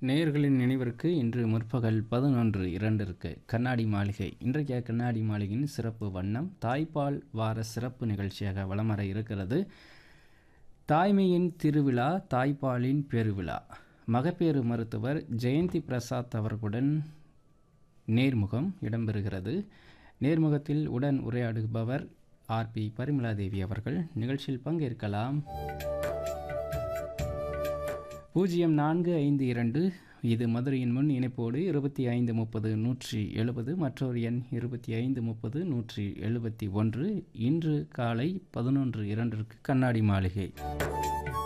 நேயர்களின் நினைவிற்கு இன்று முற்பகல் பதினொன்று இரண்டிற்கு கண்ணாடி மாளிகை இன்றைய கண்ணாடி மாளிகையின் சிறப்பு வண்ணம் தாய்ப்பால் வார சிறப்பு நிகழ்ச்சியாக வலம் வர இருக்கிறது தாய்மையின் திருவிழா தாய்ப்பாலின் பெருவிழா மகப்பேறு மருத்துவர் ஜெயந்தி பிரசாத் அவர்களுடன் நேர்முகம் இடம்பெறுகிறது நேர்முகத்தில் உடன் உரையாடுபவர் ஆர்பி பரிமலாதேவி அவர்கள் நிகழ்ச்சியில் பங்கேற்கலாம் பூஜ்ஜியம் நான்கு ஐந்து இரண்டு இது மதுரையின் முன் இணைப்போடு இருபத்தி ஐந்து முப்பது நூற்றி எழுபது மற்றொரு எண் இருபத்தி ஐந்து முப்பது நூற்றி எழுபத்தி ஒன்று இன்று காலை பதினொன்று இரண்டிற்கு கண்ணாடி மாளிகை